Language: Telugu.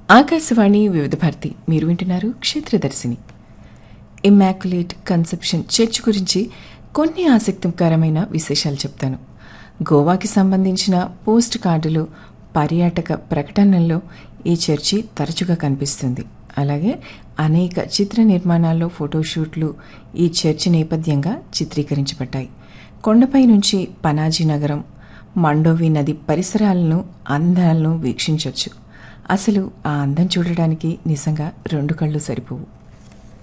ఆకాశవాణి వివిధ భారతి మీరు వింటున్నారు క్షేత్రదర్శిని ఇమ్మాక్యులేట్ కన్సెప్షన్ చర్చ్ గురించి కొన్ని ఆసక్తికరమైన విశేషాలు చెప్తాను గోవాకి సంబంధించిన పోస్ట్ కార్డులు పర్యాటక ప్రకటనల్లో ఈ చర్చి తరచుగా కనిపిస్తుంది అలాగే అనేక చిత్ర నిర్మాణాల్లో ఫోటోషూట్లు ఈ చర్చి నేపథ్యంగా చిత్రీకరించబడ్డాయి కొండపై నుంచి పనాజీ నగరం మండోవి నది పరిసరాలను అందాలను వీక్షించవచ్చు అసలు ఆ అందం చూడడానికి నిజంగా రెండు కళ్ళు సరిపోవు